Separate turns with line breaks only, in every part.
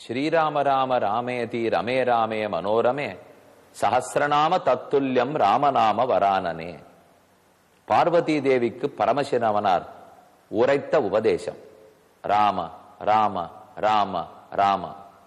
ஸ்ரீராம ராம ராமேதி ரமே ராமே மனோரமே சஹசிரநாம தத்துல்யம் ராமநாம வரானனே பார்வதி தேவிக்கு பரமசிவனார் உரைத்த உபதேசம் ராம ராம ராம ராம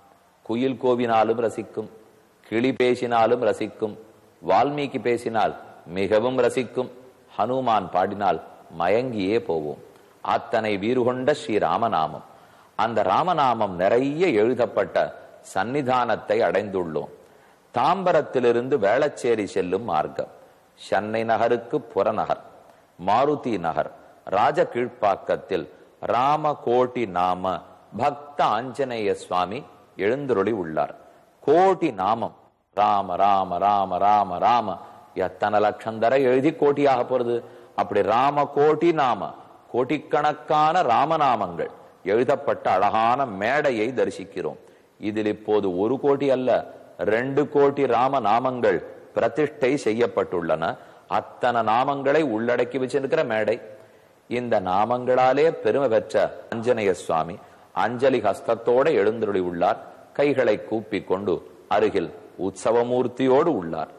குயில் கோவினாலும் ரசிக்கும் கிளி பேசினாலும் ரசிக்கும் வால்மீகி பேசினால் மிகவும் ரசிக்கும் ஹனுமான் பாடினால் மயங்கியே போவோம் அத்தனை வீறு கொண்ட ஸ்ரீ ராமநாமம் அந்த ராமநாமம் நிறைய எழுதப்பட்ட சன்னிதானத்தை அடைந்துள்ளோம் தாம்பரத்திலிருந்து வேளச்சேரி செல்லும் மார்க்கம் சென்னை நகருக்கு புறநகர் மாருதி நகர் ராஜ கீழ்ப்பாக்கத்தில் ராம கோட்டி நாம பக்த ஆஞ்சநேய சுவாமி எழுந்தருளி உள்ளார் கோட்டி நாமம் ராம ராம ராம ராம ராம எத்தனை லட்சம் தர எழுதி கோட்டியாக போறது அப்படி ராம கோட்டி நாம கோட்டிக்கணக்கான ராமநாமங்கள் எழுதப்பட்ட அழகான மேடையை தரிசிக்கிறோம் இதில் இப்போது ஒரு கோடி அல்ல ரெண்டு கோடி ராம நாமங்கள் பிரதிஷ்டை செய்யப்பட்டுள்ளன அத்தனை நாமங்களை உள்ளடக்கி வச்சிருக்கிற மேடை இந்த நாமங்களாலே பெருமை பெற்ற அஞ்சனைய சுவாமி அஞ்சலி ஹஸ்தத்தோட எழுந்தருளி உள்ளார் கைகளை கூப்பி கொண்டு அருகில் உற்சவமூர்த்தியோடு உள்ளார்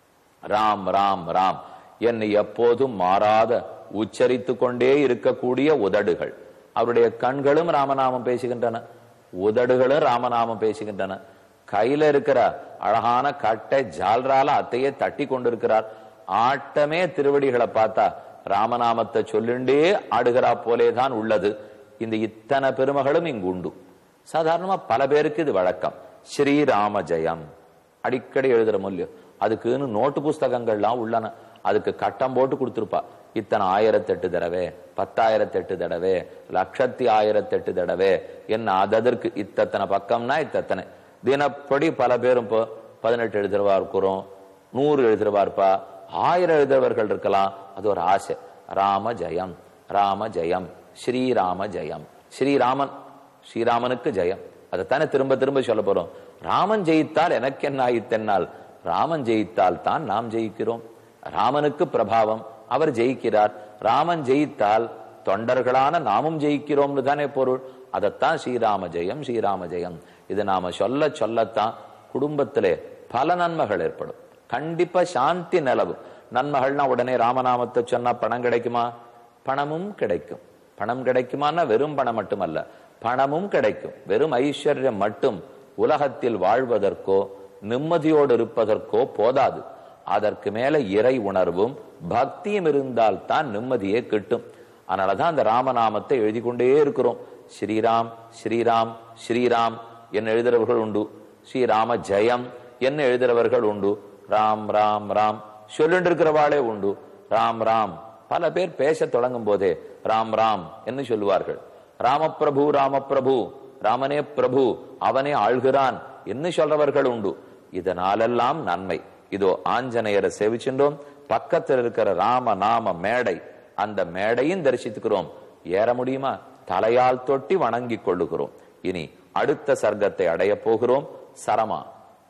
ராம் ராம் ராம் என்னை எப்போதும் மாறாத உச்சரித்து கொண்டே இருக்கக்கூடிய உதடுகள் அவருடைய கண்களும் ராமநாமம் பேசுகின்றன உதடுகளும் ராமநாமம் பேசுகின்றன கையில இருக்கிற அழகான கட்டை ஜால்ரால அத்தையே தட்டி கொண்டிருக்கிறார் ஆட்டமே திருவடிகளை பார்த்தா ராமநாமத்தை சொல்லுண்டே ஆடுகிறா போலேதான் உள்ளது இந்த இத்தனை பெருமகளும் இங்கு உண்டு சாதாரணமா பல பேருக்கு இது வழக்கம் ஸ்ரீராம ஜெயம் அடிக்கடி எழுதுற மூலியம் அதுக்குன்னு நோட்டு புஸ்தகங்கள்லாம் உள்ளன அதுக்கு கட்டம் போட்டு கொடுத்துருப்பா இத்தனை ஆயிரத்தெட்டு தடவை பத்தாயிரத்தெட்டு தடவை லட்சத்தி ஆயிரத்தெட்டு தடவை என்ன அதற்கு இத்தனை பக்கம்னா இத்தனை தினப்படி பல பேரும் இப்போ பதினெட்டு எழுதுறவா இருக்கிறோம் நூறு எழுதுறவா இருப்பா ஆயிரம் எழுதுறவர்கள் இருக்கலாம் அது ஒரு ஆசை ராம ஜெயம் ராம ஜெயம் ஸ்ரீராம ஜெயம் ஸ்ரீராமன் ஸ்ரீராமனுக்கு ஜெயம் அதைத்தானே திரும்ப திரும்ப சொல்ல போறோம் ராமன் ஜெயித்தால் எனக்கு என்ன ஆயித்தென்னால் ராமன் ஜெயித்தால் தான் நாம் ஜெயிக்கிறோம் ராமனுக்கு பிரபாவம் அவர் ஜெயிக்கிறார் ராமன் ஜெயித்தால் தொண்டர்களான நாமும் ஜெயிக்கிறோம்னு தானே பொருள் அதைத்தான் ஸ்ரீராம ஜெயம் ஸ்ரீராம ஜெயம் இது நாம சொல்ல சொல்லத்தான் குடும்பத்திலே பல நன்மைகள் ஏற்படும் கண்டிப்பா சாந்தி நிலவும் நன்மைகள்னா உடனே ராமநாமத்தை சொன்னா பணம் கிடைக்குமா பணமும் கிடைக்கும் பணம் கிடைக்குமான்னா வெறும் பணம் மட்டுமல்ல பணமும் கிடைக்கும் வெறும் ஐஸ்வர்யம் மட்டும் உலகத்தில் வாழ்வதற்கோ நிம்மதியோடு இருப்பதற்கோ போதாது அதற்கு மேல இறை உணர்வும் பக்தியும் இருந்தால் தான் நிம்மதியே கிட்டும் அதனாலதான் அந்த ராமநாமத்தை எழுதி கொண்டே இருக்கிறோம் ஸ்ரீராம் ஸ்ரீராம் ஸ்ரீராம் என்ன எழுதுறவர்கள் உண்டு ஸ்ரீராம ஜெயம் என்ன எழுதுறவர்கள் உண்டு ராம் ராம் ராம் சொல்லிட்டு இருக்கிறவாளே உண்டு ராம் ராம் பல பேர் பேச தொடங்கும் போதே ராம் ராம் என்று சொல்லுவார்கள் ராமபிரபு ராமபிரபு ராமனே பிரபு அவனே ஆள்கிறான் என்று சொல்றவர்கள் உண்டு இதனாலெல்லாம் நன்மை இதோ ஆஞ்சநேயரை சேவிச்சின்றோம் பக்கத்தில் இருக்கிற ராம நாம மேடை அந்த மேடையும் தரிசித்துக்கிறோம் ஏற முடியுமா தலையால் தொட்டி வணங்கி கொள்ளுகிறோம் இனி அடுத்த சர்க்கத்தை அடைய போகிறோம் சரமா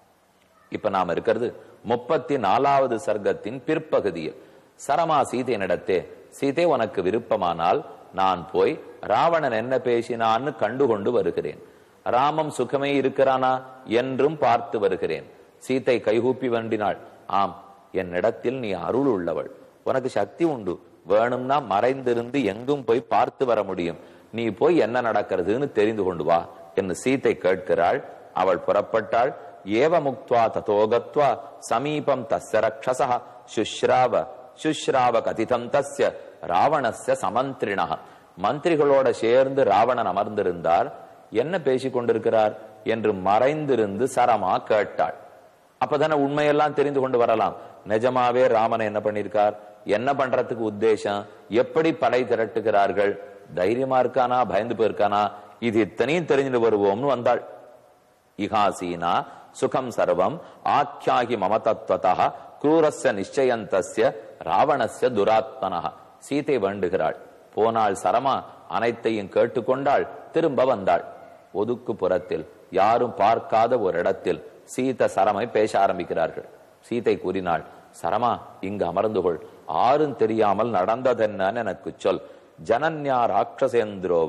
இப்ப நாம் இருக்கிறது முப்பத்தி நாலாவது சர்க்கத்தின் பிற்பகுதியில் சரமா சீதையனிடத்தே சீதை உனக்கு விருப்பமானால் நான் போய் ராவணன் என்ன பேசினான்னு கண்டுகொண்டு வருகிறேன் ராமம் சுகமே இருக்கிறானா என்றும் பார்த்து வருகிறேன் சீத்தை கைகூப்பி வண்டினாள் ஆம் என்னிடத்தில் நீ அருள் உள்ளவள் உனக்கு சக்தி உண்டு வேணும்னா மறைந்திருந்து எங்கும் போய் பார்த்து வர முடியும் நீ போய் என்ன நடக்கிறதுன்னு தெரிந்து கொண்டு வா என்று சீத்தை கேட்கிறாள் அவள் புறப்பட்டாள் ஏவ முக்துவா ததோகத்வா சமீபம் தஸ்ய ரக்ஷசா சுஷ்ராவ சுஷ்ராவ கதிதம் தஸ்ய ராவணஸ்ய சமந்திரிணா மந்திரிகளோட சேர்ந்து ராவணன் அமர்ந்திருந்தார் என்ன பேசிக் கொண்டிருக்கிறார் என்று மறைந்திருந்து சரமா கேட்டாள் அப்பதானே உண்மையெல்லாம் தெரிந்து கொண்டு வரலாம் நிஜமாவே ராமன் என்ன பண்ணிருக்கார் என்ன பண்றதுக்கு உத்தேசம் எப்படி படை திரட்டுகிறார்கள் தைரியமா இருக்கானா பயந்து போயிருக்கானா இது இத்தனையும் தெரிஞ்சுட்டு வருவோம்னு வந்தாள் இகாசீனா சுகம் சர்வம் ஆக்கியாகி மம தத்வதா குரூரஸ்ய நிச்சயந்தஸ்ய ராவணஸ்ய துராத்மனः சீதை வேண்டுகிறாள் போனாள் சரமா அனைத்தையும் கேட்டுக்கொண்டாள் திரும்ப வந்தாள் ஒதுக்கு புறத்தில் யாரும் பார்க்காத ஒரு இடத்தில் சீத சரமை பேச ஆரம்பிக்கிறார்கள் சீதை கூறினாள் சரமா இங்கு அமர்ந்து கொள் ஆறும் தெரியாமல் நடந்ததென்னு எனக்கு சொல் ஜனன்யா ராட்சசேந்திரோவை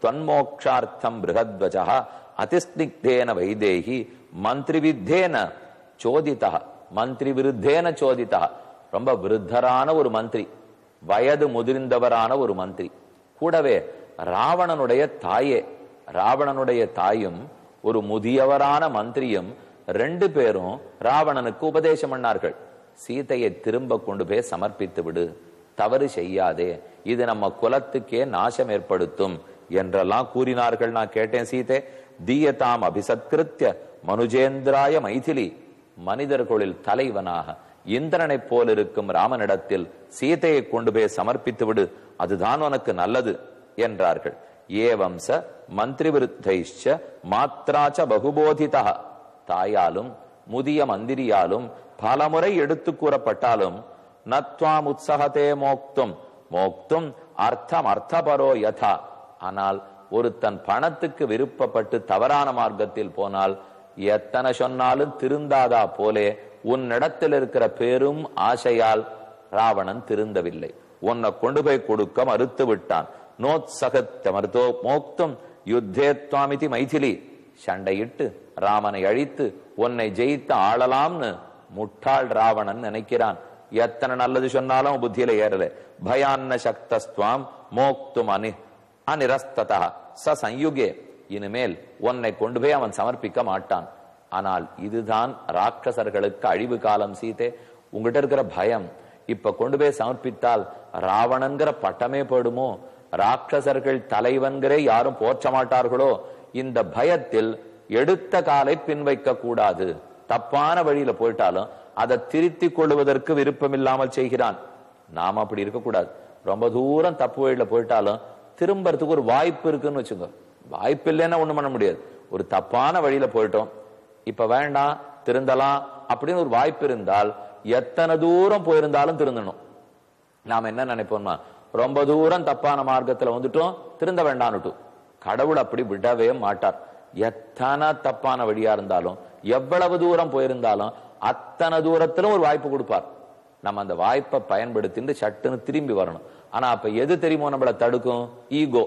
தொன்மோக்ஷார்த்தம் பிருகத்வஜா அதிஸ்னிக்தேன வைதேகி மந்திரிவித்தேன சோதிதா மந்திரி விருத்தேன சோதிதா ரொம்ப விருத்தரான ஒரு மந்திரி வயது முதிர்ந்தவரான ஒரு மந்திரி கூடவே ராவணனுடைய தாயே ராவணனுடைய தாயும் ஒரு முதியவரான மந்திரியும் ரெண்டு பேரும் ராவணனுக்கு உபதேசம் பண்ணார்கள் சீதையை திரும்ப கொண்டு போய் சமர்ப்பித்து விடு தவறு செய்யாதே இது நம்ம குலத்துக்கே நாசம் ஏற்படுத்தும் என்றெல்லாம் கூறினார்கள் நான் கேட்டேன் சீதை தீயதாம் அபிசத்கிருத்திய மனுஜேந்திராய மைதிலி மனிதர்களில் தலைவனாக இந்திரனைப் போல் இருக்கும் ராமனிடத்தில் சீதையை கொண்டு போய் சமர்ப்பித்து விடு அதுதான் உனக்கு நல்லது என்றார்கள் ஏவம் ச மந்திரி விருத்தைச்ச மாத்ராச்ச பகுபோதிதா தாயாலும் முதிய மந்திரியாலும் பலமுறை எடுத்து கூறப்பட்டாலும் நத்வாம் உற்சகத்தே மோக்தும் மோக்தும் அர்த்தம் அர்த்தபரோ யதா ஆனால் ஒருத்தன் பணத்துக்கு விருப்பப்பட்டு தவறான மார்க்கத்தில் போனால் எத்தனை சொன்னாலும் திருந்தாதா போலே உன்னிடத்தில் இருக்கிற பெரும் ஆசையால் ராவணன் திருந்தவில்லை உன்னை கொண்டு போய் கொடுக்க மறுத்து விட்டான் நோத்சகத்தமர்தோ மோக்தும் யுத்தேத்வாமிதி மைதிலி சண்டையிட்டு ராமனை அழித்து உன்னை ஜெயித்து ஆளலாம்னு முட்டாள் ராவணன் நினைக்கிறான் எத்தனை நல்லது சொன்னாலும் புத்தியில ஏறல பயான்ன சக்தஸ்துவாம் மோக்தும் அனி அனிரஸ்ததா ச சயுகே இனிமேல் உன்னை கொண்டு போய் அவன் சமர்ப்பிக்க மாட்டான் ஆனால் இதுதான் ராட்சசர்களுக்கு அழிவு காலம் சீதே உங்ககிட்ட இருக்கிற பயம் இப்ப கொண்டு போய் சமர்ப்பித்தால் ராவணன்கிற பட்டமே போடுமோ ராட்சசர்கள் தலைவன்கிறே யாரும் போற்ற மாட்டார்களோ இந்த பயத்தில் எடுத்த காலை பின் வைக்க கூடாது தப்பான வழியில போயிட்டாலும் அதை திருத்தி கொள்வதற்கு விருப்பம் இல்லாமல் செய்கிறான் நாம அப்படி இருக்கக்கூடாது ரொம்ப தூரம் தப்பு வழியில போயிட்டாலும் திரும்பறதுக்கு ஒரு வாய்ப்பு இருக்குன்னு வச்சுங்க வாய்ப்பு இல்லைன்னா ஒண்ணும் பண்ண முடியாது ஒரு தப்பான வழியில போயிட்டோம் இப்ப வேண்டாம் திருந்தலாம் அப்படின்னு ஒரு வாய்ப்பு இருந்தால் எத்தனை தூரம் போயிருந்தாலும் திருந்தணும் நாம என்ன நினைப்போம்னா ரொம்ப தூரம் தப்பான மார்க்கத்துல வந்துட்டோம் திருந்த வேண்டான்னுட்டும் கடவுள் அப்படி விடவே மாட்டார் எத்தனை தப்பான வழியா இருந்தாலும் எவ்வளவு தூரம் போயிருந்தாலும் அத்தனை தூரத்திலும் ஒரு வாய்ப்பு கொடுப்பார் நம்ம அந்த வாய்ப்பை பயன்படுத்திட்டு சட்டுன்னு திரும்பி வரணும் ஆனா அப்ப எது தெரியுமோ நம்மள தடுக்கும் ஈகோ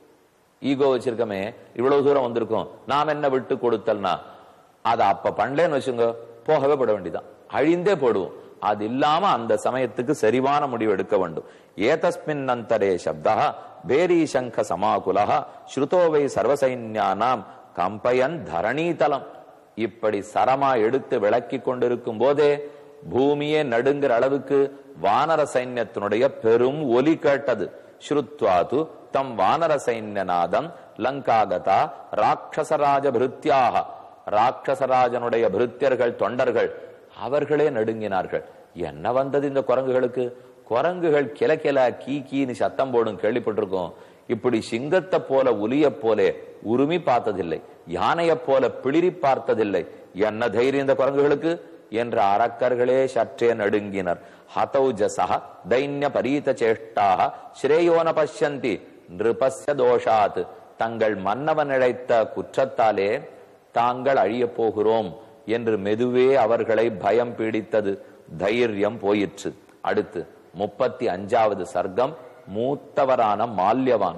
ஈகோ வச்சிருக்கமே இவ்வளவு தூரம் வந்திருக்கோம் நாம் என்ன விட்டு கொடுத்தல்னா அதை அப்ப பண்ணலன்னு வச்சுங்க போகவே பட வேண்டியதான் அழிந்தே போடுவோம் அது இல்லாம அந்த சமயத்துக்கு சரிவான முடிவு எடுக்க வேண்டும் ஏதஸ்மின் அந்தரே சப்தா பேரி சங்க சமாகுலா ஸ்ருதோவை சர்வசைன்யானாம் கம்பயன் தரணீதலம் இப்படி சரமா எடுத்து விளக்கி கொண்டிருக்கும் போதே பூமியே நடுங்கிற அளவுக்கு வானர சைன்யத்தினுடைய பெரும் ஒலி கேட்டது ஸ்ருத்வாது தம் வானர சைன்யநாதம் லங்காகதா ராட்சசராஜ பிருத்தியாக ராட்சசராஜனுடைய பிருத்தியர்கள் தொண்டர்கள் அவர்களே நடுங்கினார்கள் என்ன வந்தது இந்த குரங்குகளுக்கு குரங்குகள் கில கில கீ கீன்னு சத்தம் போடும் கேள்விப்பட்டிருக்கோம் இப்படி சிங்கத்தை போல உலிய போலே உருமி பார்த்ததில்லை யானையை போல பிளிரி பார்த்ததில்லை என்ன தைரியம் இந்த குரங்குகளுக்கு என்ற அரக்கர்களே சற்றே நடுங்கினர் ஹதௌஜசா தைன்ய பரீத சேஷ்டாக ஸ்ரேயோன பஷ்யந்தி நிருபஸ்ய தோஷாத் தங்கள் மன்னவன் இழைத்த குற்றத்தாலே தாங்கள் அழியப் போகிறோம் என்று மெதுவே அவர்களை பயம் பீடித்தது தைரியம் போயிற்று அடுத்து முப்பத்தி அஞ்சாவது சர்க்கம் மூத்தவரான மால்யவான்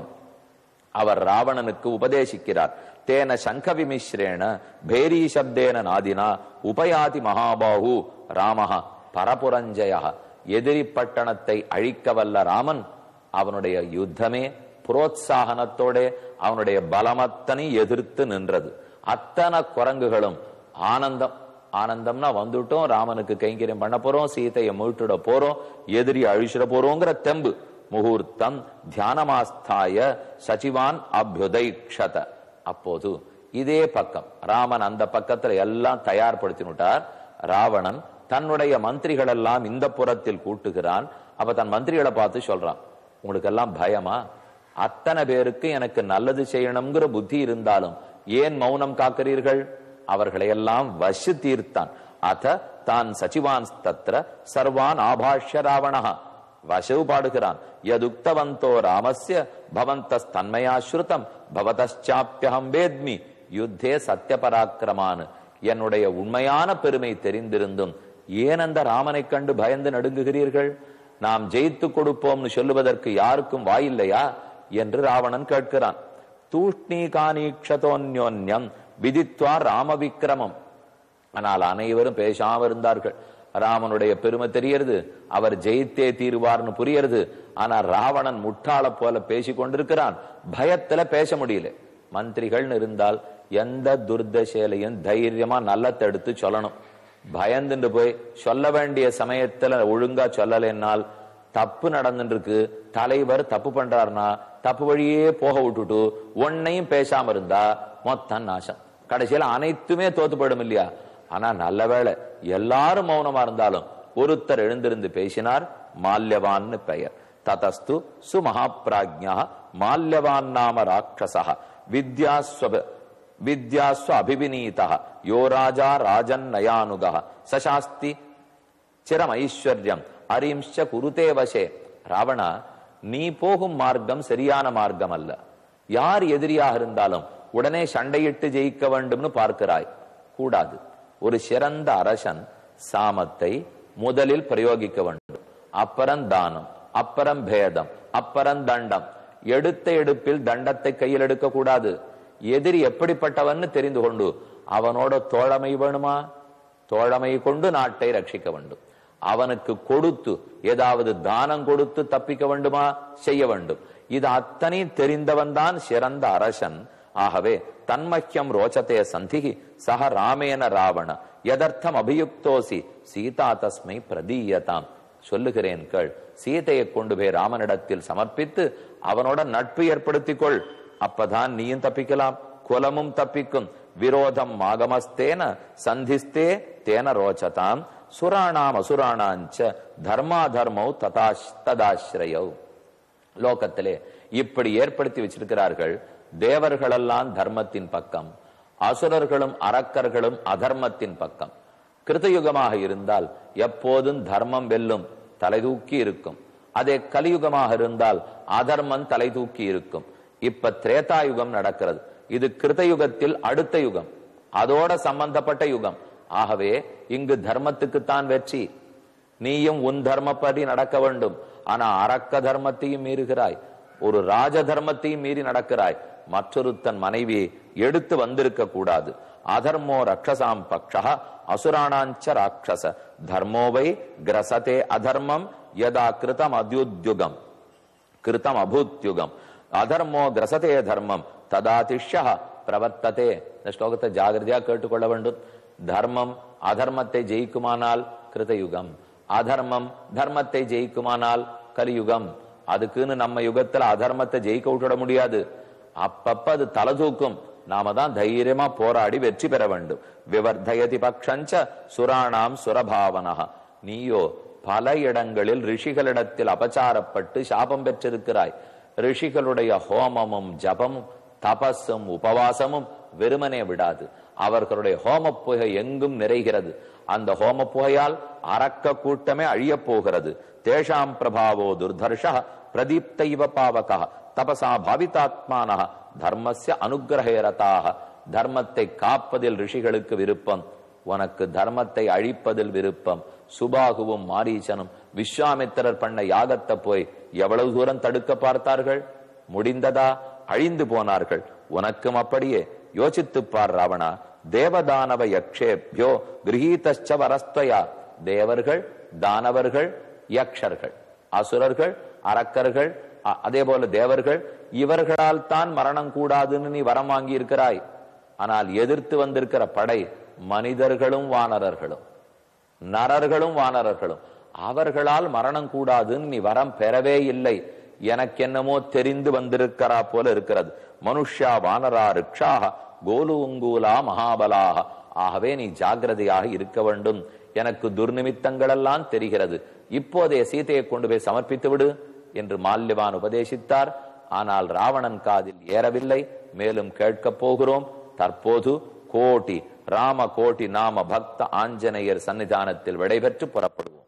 அவர் ராவணனுக்கு உபதேசிக்கிறார் தேன சங்க விமிஸ்ரேண பேரி சப்தேன நாதினா உபயாதி மகாபாகு ராமஹ பரபுரஞ்சய எதிரி பட்டணத்தை அழிக்க வல்ல ராமன் அவனுடைய யுத்தமே புரோத்சாகனத்தோட அவனுடைய பலமத்தனை எதிர்த்து நின்றது அத்தனை குரங்குகளும் ஆனந்தம் ஆனந்தம்னா வந்துட்டோம் ராமனுக்கு கைங்கரியம் பண்ண போறோம் சீதையை மீட்டுட போறோம் எதிரி அழிச்சிட போறோங்கிற தெம்பு முகூர்த்தம் தியானமாஸ்தாய சச்சிவான் அபியுதைக்ஷத அப்போது இதே பக்கம் ராமன் அந்த பக்கத்துல எல்லாம் தயார்படுத்தினுட்டார் ராவணன் தன்னுடைய மந்திரிகள் எல்லாம் இந்த புறத்தில் கூட்டுகிறான் அப்ப தன் மந்திரிகளை பார்த்து சொல்றான் உங்களுக்கு எல்லாம் பயமா அத்தனை பேருக்கு எனக்கு நல்லது செய்யணுங்கிற புத்தி இருந்தாலும் ஏன் மௌனம் காக்கிறீர்கள் அவர்களை எல்லாம் வசு தீர்த்தான் அத தான் சச்சிவான் தத்ர சர்வான் ஆபாஷ்ய ராவணா வசவு பாடுகிறான் யதுக்தவந்தோ ராமஸ்ய பவந்தஸ் தன்மயா ஸ்ருதம் பவதச்சாப்பியகம் வேத்மி யுத்தே சத்திய பராக்கிரமான் என்னுடைய உண்மையான பெருமை தெரிந்திருந்தும் ஏன் அந்த ராமனை கண்டு பயந்து நடுங்குகிறீர்கள் நாம் ஜெயித்து கொடுப்போம்னு சொல்லுவதற்கு யாருக்கும் வாயில்லையா என்று ராவணன் கேட்கிறான் தூஷ்ணீகானீக்ஷதோன்யோன்யம் விதித்வா ராம விக்ரமம் ஆனால் அனைவரும் பேசாம இருந்தார்கள் ராமனுடைய பெருமை தெரியறது அவர் ஜெயித்தே தீருவார்னு புரியறது ஆனா ராவணன் முட்டாள போல பேசி கொண்டிருக்கிறான் பயத்துல பேச முடியல மந்திரிகள்னு இருந்தால் எந்த துர்தசையிலையும் தைரியமா நல்லத்தை எடுத்து சொல்லணும் பயந்துட்டு போய் சொல்ல வேண்டிய சமயத்துல ஒழுங்கா சொல்லலைன்னால் தப்பு நடந்துட்டு இருக்கு தலைவர் தப்பு பண்றாருன்னா தப்பு வழியே போக விட்டுட்டு ஒன்னையும் பேசாம இருந்தா மொத்தம் நாசம் கடைசியில அனைத்துமே தோத்து போயிடும் இல்லையா ஆனா நல்ல வேளை எல்லாரும் மௌனமா இருந்தாலும் ஒருத்தர் எழுந்திருந்து பேசினார் மால்யவான்னு பெயர் ததஸ்து சுமகாபிராஜ்யா மால்யவான் நாம ராட்சசா வித்யாஸ்வ வித்யாஸ்வ அபிவினீதா யோ ராஜா ராஜன் நயானுக சசாஸ்தி சிரம் ஐஸ்வர்யம் அரிம்ஷ குருதே வசே ராவணா நீ போகும் மார்க்கம் சரியான மார்க்கம் அல்ல யார் எதிரியாக இருந்தாலும் உடனே சண்டையிட்டு ஜெயிக்க வேண்டும்னு பார்க்கிறாய் கூடாது ஒரு சிறந்த அரசன் சாமத்தை முதலில் பிரயோகிக்க வேண்டும் அப்புறம் தானம் அப்புறம் பேதம் அப்புறம் தண்டம் எடுத்த எடுப்பில் தண்டத்தை கையில் எடுக்க கூடாது எதிரி எப்படிப்பட்டவன்னு தெரிந்து கொண்டு அவனோட தோழமை வேணுமா தோழமை கொண்டு நாட்டை ரட்சிக்க வேண்டும் அவனுக்கு கொடுத்து ஏதாவது தானம் கொடுத்து தப்பிக்க வேண்டுமா செய்ய வேண்டும் இது அத்தனை தெரிந்தவன் தான் சிறந்த அரசன் ஆகவே தன்மக்கியம் ரோச்சதே சந்திகி சக ராமேன ராவண எதர்த்தம் அபியுக்தோசி சீதா தஸ்மை பிரதீயதாம் சொல்லுகிறேன் கேள் சீதையை கொண்டு போய் ராமனிடத்தில் சமர்ப்பித்து அவனோட நட்பு ஏற்படுத்திக் கொள் அப்பதான் நீயும் தப்பிக்கலாம் குலமும் தப்பிக்கும் விரோதம் மாகமஸ்தேன சந்திஸ்தே தேன ரோச்சதாம் சுராணாம் அசுராணாஞ்ச தர்மாதர்மௌ ததாஷ் ததாஸ்ரயௌ லோகத்திலே இப்படி ஏற்படுத்தி வச்சிருக்கிறார்கள் தேவர்களெல்லாம் தர்மத்தின் பக்கம் அசுரர்களும் அரக்கர்களும் அதர்மத்தின் பக்கம் கிருத்தயுகமாக இருந்தால் எப்போதும் தர்மம் வெல்லும் தலை தூக்கி இருக்கும் அதே கலியுகமாக இருந்தால் அதர்மம் தலை தூக்கி இருக்கும் இப்ப திரேதாயுகம் நடக்கிறது இது கிருத்தயுகத்தில் அடுத்த யுகம் அதோட சம்பந்தப்பட்ட யுகம் ஆகவே இங்கு தர்மத்துக்குத்தான் வெற்றி நீயும் உன் தர்மப்படி நடக்க வேண்டும் ஆனா அரக்க தர்மத்தையும் மீறுகிறாய் ஒரு ராஜ தர்மத்தையும் மீறி நடக்கிறாய் மற்றொரு தன் மனைவியை எடுத்து வந்திருக்க கூடாது அதர்மோ ரக்ஷசாம் பக்ஷா அசுராணாஞ்ச ராட்சச தர்மோவை கிரசதே அதர்மம் யதா கிருதம் அத்யுத்யுகம் கிருதம் அபூத்யுகம் அதர்மோ கிரசதே தர்மம் ததா திஷ்யா பிரவர்த்ததே இந்த ஸ்லோகத்தை ஜாகிரதையா கேட்டுக்கொள்ள வேண்டும் தர்மம் அதர்மத்தை ஜெயிக்குமானால் கிருதயுகம் அதர்மம் தர்மத்தை ஜெயிக்குமானால் கலியுகம் அதுக்குன்னு நம்ம யுகத்துல அதர்மத்தை ஜெயிக்க விட்டுட முடியாது அப்பப்ப அது தலை தூக்கும் நாம தான் தைரியமா போராடி வெற்றி பெற வேண்டும் விவர்தயதி பக்ஷஞ்ச சுராணாம் சுரபாவனக நீயோ பல இடங்களில் ரிஷிகளிடத்தில் அபச்சாரப்பட்டு சாபம் பெற்றிருக்கிறாய் ரிஷிகளுடைய ஹோமமும் ஜபமும் தபஸும் உபவாசமும் வெறுமனே விடாது அவர்களுடைய ஹோம புகை எங்கும் நிறைகிறது அந்த ஹோம புகையால் அரக்க கூட்டமே அழியப் போகிறது தேஷாம் பிரபாவோ துர்தர்ஷ பிரதீப்த இவ பாவக தபசா பாவிதாத்மான தர்மஸ்ய அனுகிரகரதாக தர்மத்தை காப்பதில் ரிஷிகளுக்கு விருப்பம் உனக்கு தர்மத்தை அழிப்பதில் விருப்பம் சுபாகுவும் மாரீசனும் விஸ்வாமித்திரர் பண்ண யாகத்தை போய் எவ்வளவு தூரம் தடுக்க பார்த்தார்கள் முடிந்ததா அழிந்து போனார்கள் உனக்கும் அப்படியே யோசித்துப் பார் ராவணா தேவதானவ யக்ஷேபியோ கிரகீதச்ச வரஸ்தயா தேவர்கள் தானவர்கள் யக்ஷர்கள் அசுரர்கள் அரக்கர்கள் அ- அதே போல தேவர்கள் இவர்களால் தான் மரணம் கூடாதுன்னு நீ வரம் வாங்கி இருக்கிறாய் ஆனால் எதிர்த்து வந்திருக்கிற படை மனிதர்களும் வானரர்களும் நரர்களும் வானரர்களும் அவர்களால் மரணம் கூடாதுன்னு நீ வரம் பெறவே இல்லை எனக்கு என்னமோ தெரிந்து வந்திருக்கிறா போல இருக்கிறது மனுஷ்யா வானரா ரிக்ஷாக கோலுங்கூலா மகாபலாக ஆகவே நீ ஜாக்கிரதையாக இருக்க வேண்டும் எனக்கு துர்நிமித்தங்கள் எல்லாம் தெரிகிறது இப்போதைய சீதையை கொண்டு போய் சமர்ப்பித்து விடு என்று மால்யவான் உபதேசித்தார் ஆனால் ராவணன் காதில் ஏறவில்லை மேலும் கேட்கப் போகிறோம் தற்போது கோட்டி ராம கோட்டி நாம பக்த ஆஞ்சநேயர் சன்னிதானத்தில் விடைபெற்று புறப்படுவோம்